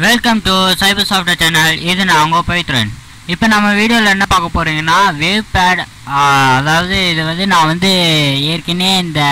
welcome to cyber software channel இது நான் உங்கள் பவித்ரன் இப்போ நம்ம வீடியோவில் என்ன பார்க்க போகிறீங்கன்னா வேவ் பேட் அதாவது இது வந்து நான் வந்து ஏற்கனவே இந்த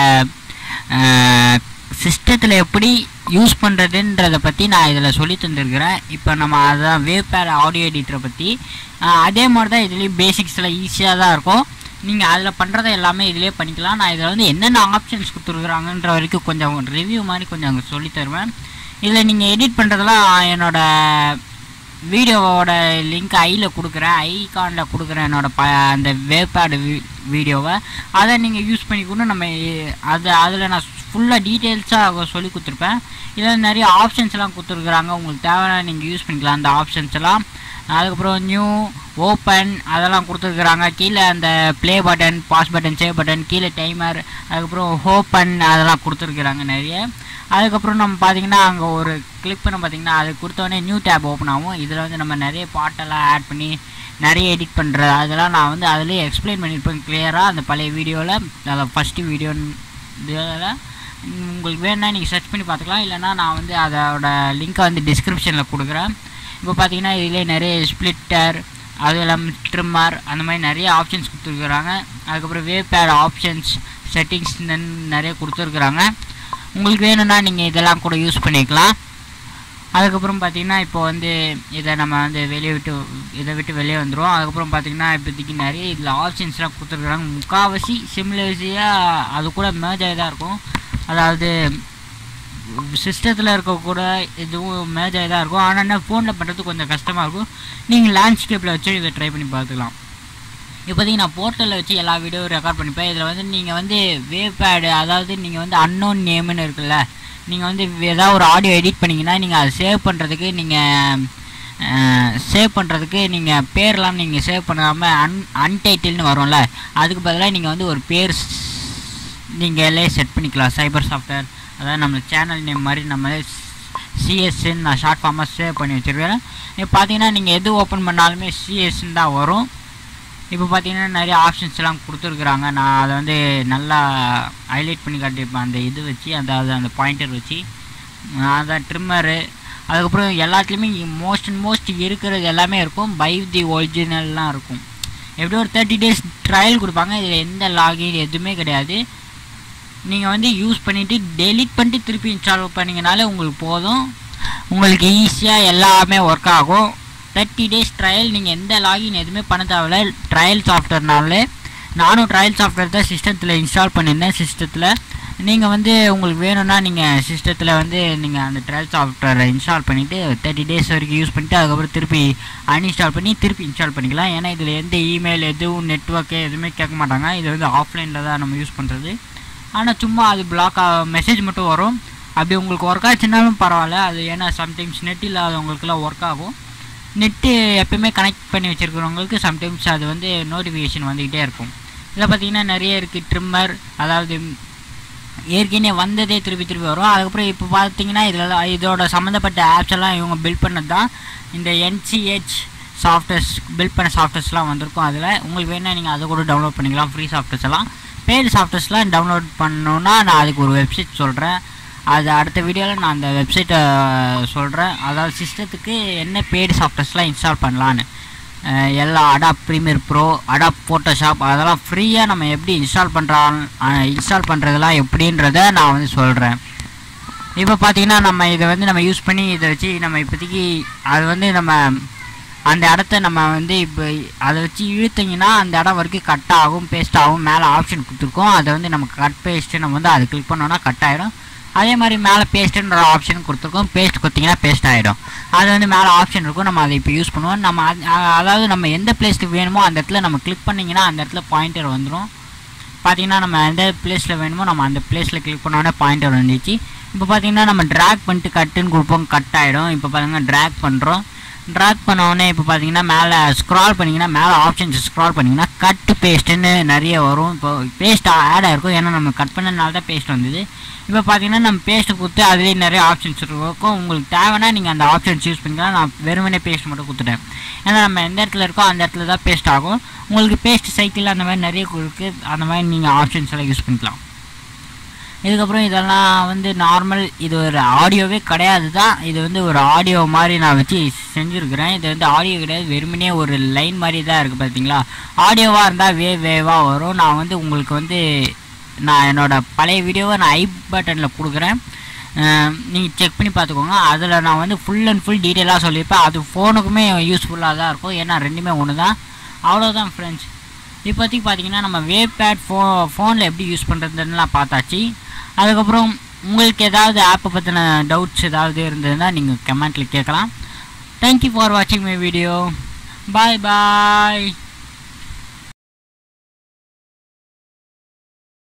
சிஸ்டத்தில் எப்படி யூஸ் பண்ணுறதுன்றதை பற்றி நான் இதில் சொல்லி தந்திருக்கிறேன் இப்போ நம்ம அதான் வேவ் பேட் ஆடியோ எடிட்டரை பற்றி அதே மாதிரி தான் இதுலேயும் பேசிக்ஸில் ஈஸியாக தான் இருக்கும் நீங்கள் அதில் பண்ணுறத எல்லாமே இதிலே பண்ணிக்கலாம் நான் இதில் வந்து என்னென்ன ஆப்ஷன்ஸ் கொடுத்துருக்குறாங்கன்ற வரைக்கும் கொஞ்சம் ரிவ்யூ மாதிரி கொஞ்சம் அங்கே சொல்லி தருவேன் இதில் நீங்கள் எடிட் பண்ணுறதெல்லாம் என்னோட வீடியோவோட லிங்க் ஐயில் கொடுக்குறேன் ஐகானில் கொடுக்குறேன் என்னோட ப அந்த வேவ்பேடு வீடியோவை அதை நீங்கள் யூஸ் பண்ணி கூட நம்ம எ- அது அதில் நான் ஃபுல்லாக டீட்டெயில்ஸாக சொல்லி கொடுத்துருப்பேன் இதில் நிறைய ஆப்ஷன்ஸ் எல்லாம் கொடுத்துருக்குறாங்க உங்களுக்கு தேவையான நீங்கள் யூஸ் பண்ணிக்கலாம் அந்த ஆப்ஷன்ஸ் எல்லாம் அதுக்கப்புறம் நியூ ஓப்பன் அதெல்லாம் கொடுத்துருக்குறாங்க கீழே அந்த play button pause button save button கீழே டைமர் அதுக்கப்புறம் ஓப்பன் அதெல்லாம் கொடுத்துருக்குறாங்க நிறைய அதுக்கப்புறம் நம்ம பார்த்தீங்கன்னா அங்கே ஒரு கிளிக் பண்ண பார்த்தீங்கன்னா அது கொடுத்தோடனே நியூ டேப் ஓப்பன் ஆகும் இதில் வந்து நம்ம நிறைய பாட்டெல்லாம் ஆட் பண்ணி நிறைய எடிட் பண்ணுறது அதெல்லாம் நான் வந்து அதிலே எக்ஸ்பிளைன் பண்ணியிருப்பேன் கிளியராக அந்த பழைய வீடியோவில் அதில் ஃபஸ்ட்டு வீடியோ இதில் உங்களுக்கு வேணும்னா நீங்கள் சர்ச் பண்ணி பார்த்துக்கலாம் இல்லைன்னா நான் வந்து அதோட லிங்க்கை வந்து டிஸ்கிரிப்ஷனில் கொடுக்குறேன் இப்போ பார்த்தீங்கன்னா இதிலே நிறைய ஸ்ப்ளிட்டர் அது இல்லாமல் ட்ரிம்மர் அந்த மாதிரி நிறைய ஆப்ஷன்ஸ் கொடுத்துருக்குறாங்க அதுக்கப்புறம் வேவ் பேட் ஆப்ஷன்ஸ் செட்டிங்ஸ் நிறைய கொடுத்துருக்குறாங்க உங்களுக்கு வேணும்னா நீங்கள் இதெல்லாம் கூட யூஸ் பண்ணிக்கலாம் அதுக்கப்புறம் பார்த்தீங்கன்னா இப்போ வந்து இதை நம்ம வந்து வெளியே விட்டு இதை விட்டு வெளியே வந்துடும் அதுக்கப்புறம் பார்த்தீங்கன்னா இப்போதைக்கு நிறைய இதில் ஆப்ஷன்ஸ்லாம் கொடுத்துருக்குறாங்க முக்கால்வாசி சிம்லர்ஸியாக அது கூட மேஜ் ஆகி தான் இருக்கும் அதாவது சிஸ்டத்தில் இருக்க கூட இதுவும் மேஜ் ஆகி தான் இருக்கும் ஆனால் என்ன ஃபோனில் பண்ணுறது கொஞ்சம் கஷ்டமாக இருக்கும் நீங்கள் லேண்ட்ஸ்கேப்பில் வச்சு இதை ட்ரை பண்ணி பார்த்துக்கலாம் இப்போதைக்கு நான் போர்ட்டலில் வச்சு எல்லா வீடியோவும் ரெக்கார்ட் பண்ணிப்பேன் இதில் வந்து நீங்கள் வந்து வேவ் பேடு அதாவது நீங்கள் வந்து அன்னோன் நேம்னு இருக்குல்ல நீங்கள் வந்து ஏதாவது ஒரு ஆடியோ எடிட் பண்ணிங்கன்னா நீங்கள் அதை சேவ் பண்ணுறதுக்கு நீங்கள் சேவ் பண்ணுறதுக்கு நீங்கள் பேர்லாம் நீங்கள் சேவ் பண்ணாமல் அன் அன்டைட்டில்னு வரும்ல அதுக்கு பதிலாக நீங்கள் வந்து ஒரு பேர் நீங்களே செட் பண்ணிக்கலாம் சைபர் சாஃப்ட்வேர் அதாவது நம்ம சேனல் நேம் மாதிரி நம்ம சிஎஸ்ன்னு நான் ஷார்ட் ஃபார்மாக சேவ் பண்ணி வச்சுருக்கேன் இப்போ பார்த்தீங்கன்னா நீங்கள் எது ஓப்பன் பண்ணாலுமே சிஎஸ்ன்னு தான் வரும் இப்போ பார்த்தீங்கன்னா நிறைய ஆப்ஷன்ஸ் எல்லாம் கொடுத்துருக்குறாங்க நான் அதை வந்து நல்லா ஹைலைட் பண்ணி காட்டியிருப்பேன் அந்த இது வச்சு அதாவது அந்த பாயிண்டர் வச்சு அதான் ட்ரிம்மரு அதுக்கப்புறம் எல்லாத்துலேயுமே மோஸ்ட் அண்ட் மோஸ்ட் இருக்கிறது எல்லாமே இருக்கும் பை தி ஒரிஜினல்லாம் இருக்கும் எப்படி ஒரு தேர்ட்டி டேஸ் ட்ரையல் கொடுப்பாங்க இதில் எந்த லாகின் எதுவுமே கிடையாது நீங்கள் வந்து யூஸ் பண்ணிவிட்டு டெலீட் பண்ணிட்டு திருப்பி இன்ஸ்டால் பண்ணிங்கனாலே உங்களுக்கு போதும் உங்களுக்கு ஈஸியாக எல்லாமே ஒர்க் ஆகும் தேர்ட்டி டேஸ் ட்ரையல் நீங்கள் எந்த லாகின் எதுவுமே பண்ண தேவையில்ல ட்ரையல் சாஃப்ட்வேர்னாலே நானும் ட்ரையல் சாஃப்ட்வேர் தான் சிஸ்டத்தில் இன்ஸ்டால் பண்ணியிருந்தேன் சிஸ்டத்தில் நீங்கள் வந்து உங்களுக்கு வேணும்னா நீங்கள் சிஸ்டத்தில் வந்து நீங்கள் அந்த ட்ரையல் சாஃப்ட்வேரை இன்ஸ்டால் பண்ணிவிட்டு தேர்ட்டி டேஸ் வரைக்கும் யூஸ் பண்ணிவிட்டு அதுக்கப்புறம் திருப்பி அன்இன்ஸ்டால் பண்ணி திருப்பி இன்ஸ்டால் பண்ணிக்கலாம் ஏன்னா இதில் எந்த இமெயில் எதுவும் நெட்ஒர்க்கு எதுவுமே கேட்க மாட்டாங்க இது வந்து ஆஃப்லைனில் தான் நம்ம யூஸ் பண்ணுறது ஆனால் சும்மா அது பிளாக் மெசேஜ் மட்டும் வரும் அப்படி உங்களுக்கு ஒர்க் ஆச்சுன்னாலும் பரவாயில்ல அது ஏன்னா சம்டைம்ஸ் நெட் இல்லாதவங்களுக்குலாம் ஒர்க் ஆகும் நெட்டு எப்பயுமே கனெக்ட் பண்ணி வச்சுருக்கிறவங்களுக்கு சம்டைம்ஸ் அது வந்து நோட்டிஃபிகேஷன் வந்துக்கிட்டே இருக்கும் இதில் பார்த்தீங்கன்னா நிறைய இருக்குது ட்ரிம்மர் அதாவது ஏற்கனவே வந்ததே திருப்பி திருப்பி வரும் அதுக்கப்புறம் இப்போ பார்த்தீங்கன்னா இதில் இதோட சம்மந்தப்பட்ட ஆப்ஸ் எல்லாம் இவங்க பில்ட் பண்ணது தான் இந்த என்சிஹெச் சாஃப்ட்வேர்ஸ் பில்ட் பண்ண சாஃப்ட்வேர்ஸ்லாம் வந்திருக்கும் அதில் உங்களுக்கு வேணால் நீங்கள் அதை கூட டவுன்லோட் பண்ணிக்கலாம் ஃப்ரீ சாஃப்ட்வேர்ஸ் எல்லாம் பெய்டு சாஃப்ட்வேர்ஸ்லாம் டவுன்லோட் பண்ணணுன்னா நான் அதுக்கு ஒரு வெப்சைட் சொல்கிறேன் அது அடுத்த வீடியோவில் நான் அந்த வெப்சைட்டை சொல்கிறேன் அதாவது சிஸ்டத்துக்கு என்ன பெய்டு சாஃப்ட்வேர்ஸ்லாம் இன்ஸ்டால் பண்ணலான்னு அஹ் எல்லா Adobe Premiere Pro Adobe Photoshop அதெல்லாம் ஃப்ரீயாக நம்ம எப்படி இன்ஸ்டால் பண்ணுறான் இன்ஸ்டால் பண்ணுறதெல்லாம் எப்படின்றத நான் வந்து சொல்கிறேன் இப்போ பார்த்தீங்கன்னா நம்ம இதை வந்து நம்ம யூஸ் பண்ணி இதை வச்சு நம்ம இப்போதைக்கு அது வந்து நம்ம அந்த இடத்த நம்ம வந்து இப்போ அதை வச்சு இழுத்தீங்கன்னா அந்த இடம் வரைக்கும் கட் ஆகும் பேஸ்ட் ஆகும் மேலே ஆப்ஷன் கொடுத்துருக்கோம் அதை வந்து நம்ம கட் பேஸ்ட்டு நம்ம வந்து அதை கிளிக் பண்ணோன்னா கட் ஆகிடும் அதே மாதிரி மேலே பேஸ்ட்டுன்ற ஆப்ஷன் கொடுத்துருக்கோம் பேஸ்ட் கொடுத்தீங்கன்னா பேஸ்ட் ஆகிடும் அது வந்து மேலே ஆப்ஷன் இருக்கும் நம்ம அதை இப்போ யூஸ் பண்ணுவோம் நம்ம அது- அ- அதாவது நம்ம எந்த பிளேஸ்க்கு வேணுமோ அந்த இடத்துல நம்ம கிளிக் பண்ணிங்கன்னா அந்த இடத்துல பாயிண்டர் வந்துடும் பார்த்தீங்கன்னா நம்ம எந்த பிளேஸில் வேணுமோ நம்ம அந்த பிளேஸில் கிளிக் பண்ணோடனே பாயிண்டர் வந்துச்சு இப்போ பார்த்தீங்கன்னா நம்ம ட்ராக் பண்ணிட்டு கட்டுன்னு கொடுப்போம் கட் ஆகிடும் இப்போ பார்த்தீங்கன்னா ட்ராக் பண்ணுறோம் ட்ராக் பண்ண உடனே இப்போ பார்த்தீங்கன்னா மேலே ஸ்க்ரால் பண்ணிங்கன்னா மேலே ஆப்ஷன்ஸ் ஸ்க்ரால் பண்ணிங்கன்னா கட்டு பேஸ்ட்டுன்னு நிறைய வரும் இப்போ பேஸ்ட் ஆட் ஆகிருக்கும் ஏன்னா நம்ம கட் பண்ணனால தான் பேஸ்ட் வந்தது இப்போ பார்த்தீங்கன்னா நம்ம பேஸ்ட்டு கொடுத்து அதுலேயே நிறைய ஆப்ஷன்ஸ் இருக்கும் உங்களுக்கு தேவைன்னா நீங்கள் அந்த ஆப்ஷன்ஸ் யூஸ் பண்ணிக்கலாம் நான் வெறுமனே பேஸ்ட் மட்டும் கொடுத்துட்டேன் ஏன்னா நம்ம எந்த இடத்துல இருக்கோ அந்த இடத்துல தான் பேஸ்ட் ஆகும் உங்களுக்கு பேஸ்ட் சைக்கிள் அந்த மாதிரி நிறைய இருக்குது அந்த மாதிரி நீங்கள் ஆப்ஷன்ஸ் எல்லாம் யூஸ் பண்ணிக்கலாம் இதுக்கப்புறம் இதெல்லாம் வந்து நார்மல் இது ஒரு ஆடியோவே கிடையாது தான் இது வந்து ஒரு ஆடியோ மாதிரி நான் வச்சு செஞ்சுருக்கிறேன் இது வந்து ஆடியோ கிடையாது வெறுமனே ஒரு லைன் மாதிரி தான் இருக்குது பார்த்தீங்களா ஆடியோவாக இருந்தால் வே வேவாக வரும் நான் வந்து உங்களுக்கு வந்து நான் என்னோட பழைய வீடியோவை நான் ஐ பட்டனில் கொடுக்குறேன் நீங்கள் செக் பண்ணி பார்த்துக்கோங்க அதில் நான் வந்து ஃபுல் அண்ட் ஃபுல் டீட்டெயிலாக சொல்லியிருப்பேன் அது ஃபோனுக்குமே யூஸ்ஃபுல்லாக தான் இருக்கும் ஏன்னா ரெண்டுமே ஒன்று தான் அவ்வளோதான் ஃப்ரெண்ட்ஸ் இப்போதைக்கு பார்த்தீங்கன்னா நம்ம வேவ் பேட் ஃபோ ஃபோனில் எப்படி யூஸ் பண்ணுறதுலாம் பார்த்தாச்சு அதுக்கப்புறம் உங்களுக்கு ஏதாவது ஆப்பை பற்றின டவுட்ஸ் ஏதாவது இருந்ததுன்னா நீங்கள் கமெண்ட்டில் கேட்கலாம் தேங்க்யூ ஃபார் வாட்சிங் மை வீடியோ பாய் பாய்